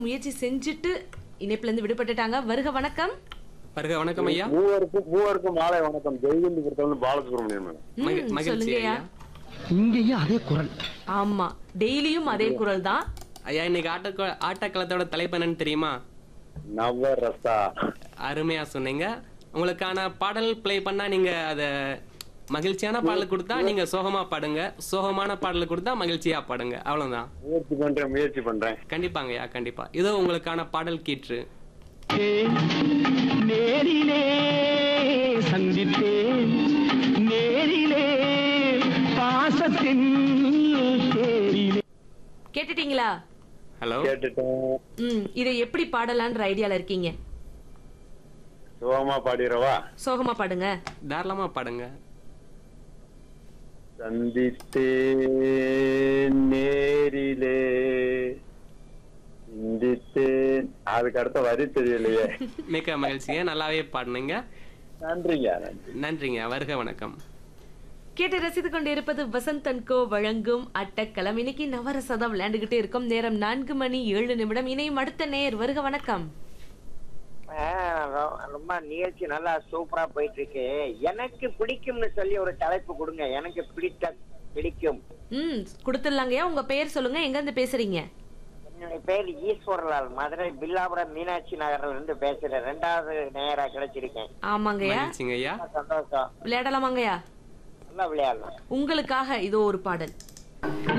முயற்சி செஞ்சுட்டு இணைப்புல இருந்து விடுபட்டுட்டாங்க வருக வணக்கம் வருக வணக்கம் ஐயா மூவருக்கும் மூவருக்கும் மாலை வணக்கம் ஜெய்கண்டி பொறுத்தவரை பாலசுப்ரமணியன் மேடம் ம், மகி- மகிழ்ச்சி சொல்லுங்கய்யா ஐயா இங்கேயும் அதே குரல் ஆமா டெய்லியும் அதே குரல் தான் ஐயா இன்னைக்கு ஆட்ட ஆட்டக்களத்தோட தலைப்பு என்னன்னு தெரியுமா நவரசா அருமையா சொன்னீங்க உங்களுக்கான பாடல் ப்ளே பண்ணா நீங்க அத மகிழ்ச்சியான பாடல் கொடுத்தா நீங்க சோகமா பாடுங்க சோகமான பாடல் கொடுத்தா மகிழ்ச்சியா பாடுங்க அவ்வளவுதான் முயற்சி பண்றேன் முயற்சி பண்றேன் கண்டிப்பாங்க ஐயா கண்டிப்பா இதோ உங்களுக்கான பாடல் கீற்று நேரிலே சந்தித்தேன் நேரிலே பாசத்தின் தேரிலே கேட்டுட்டீங்களா ஹலோ கேட்டுட்டேன் ம் இதை எப்படி பாடலான்ற ஐடியால இருக்கீங்க சுகமா பாடிடவா சோகமா பாடுங்க தாராளமா பாடுங்க சந்தித்தேன் நேரிலே சிந்தித்தேன் அதுக்கு அடுத்த வரி தெரியலையே மிக்க மகிழ்ச்சியா நல்லாவே பாடுனீங்க நன்றிங்க நன்றி நன்றிங்க வருக வணக்கம் கேட்டு ரசித்து கொண்டிருப்பது வசந்த் அன்கோ வழங்கும் அட்டக்களம் இன்னைக்கு நவரசதா விளையாண்டுகிட்டே இருக்கோம் நேரம் நான்கு மணி ஏழு நிமிடம் இணையும் அடுத்த நேர் வருக வணக்கம் ஆ, ரொ- ரொம்ப நிகழ்ச்சி நல்லா சூப்பரா போயிட்டு இருக்கு எனக்கு பிடிக்கும்னு சொல்லி ஒரு தலைப்பு கொடுங்க எனக்கு பிடித்த பிடிக்கும் ம் கொடுத்துடலாங்கய்யா உங்க பெயர் சொல்லுங்க எங்க இருந்து பேசுறீங்க என்னுடைய பேர் ஈஸ்வரலால் மதுரை பில்லாபுரம் மீனாட்சி நகர்ல இருந்து பேசுறேன் ரெண்டாவது நேரா கிடைச்சிருக்கேன் ஆமாங்கய்யா மகிழ்ச்சிங்க ஐயா ரொம்ப சந்தோஷம் விளையாடலாமாங்கய்யா நல்லா விளையாடலாம் உங்களுக்காக இதோ ஒரு பாடல்